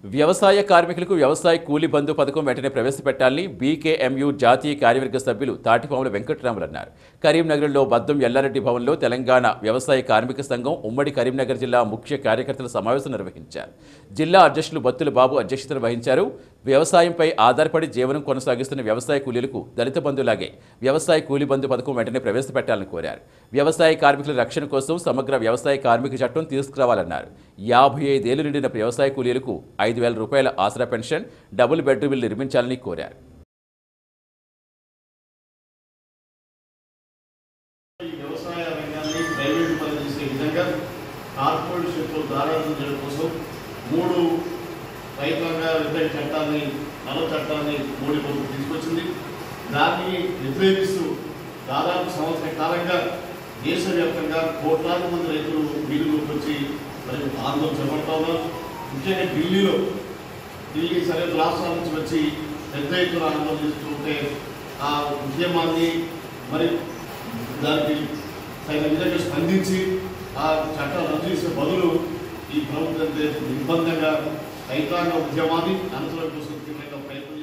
వ్యవసాయ కార్మికులకు వ్యవసాయ కూలీ బంధు పథకం వెంటనే ప్రవేశపెట్టాలని బీకేఎంయు జాతీయ కార్యవర్గ సభ్యులు తాటిపాముల వెంకటరాములు అన్నారు కరీంనగర్లో బద్దం ఎల్లారెడ్డి భవన్లో తెలంగాణ వ్యవసాయ కార్మిక సంఘం ఉమ్మడి కరీంనగర్ జిల్లా ముఖ్య కార్యకర్తల సమావేశం నిర్వహించారు జిల్లా అధ్యక్షులు బత్తుల బాబు అధ్యక్షతన వహించారు వ్యవసాయంపై ఆధారపడి జీవనం కొనసాగిస్తున్న వ్యవసాయ కూలీలకు దళిత బంధులాగే వ్యవసాయ కూలీ బంధు పథకం వెంటనే ప్రవేశపెట్టాలని కోరారు వ్యవసాయ కార్మికుల రక్షణ కోసం సమగ్ర వ్యవసాయ కార్మిక చట్టం తీసుకురావాలన్నారు యాభై ఐదేళ్లు నిండిన వ్యవసాయ కూలీలకు ఐదు వేల రూపాయల ఆసరా పెన్షన్ డబుల్ బెడ్రూమ్లు నిర్మించాలని కోరారు ఈ వ్యవసాయ రంగాన్ని ప్రైవేట్ పని చేసే విధంగా కార్పొరేట్ శక్తులు దారాదం చేయడం కోసం మూడు రైతాంగ వ్యతిరేక చట్టాన్ని నల్ల చట్టాన్ని మోడీ ప్రభుత్వం తీసుకొచ్చింది దాన్ని వ్యతిరేకిస్తూ దాదాపు సంవత్సర కాలంగా దేశవ్యాప్తంగా కోట్లాది మంది రైతులు వీధులకు వచ్చి మరి ఆందోళన చేపడతా ఉన్నారు ముఖ్యంగా ఢిల్లీలో ఢిల్లీ సరిహద్దు రాష్ట్రాల నుంచి వచ్చి పెద్ద ఎత్తున ఆందోళన చేస్తుంటే ఆ ఉద్యమాన్ని మరి దానికి తగిన విధంగా స్పందించి ఆ చట్టాలు రద్దు చేసే బదులు ఈ ప్రభుత్వం నిర్బంధంగా రైతాంగ ఉద్యమాన్ని అనంతరం కోసం తీవ్రంగా ప్రయత్నం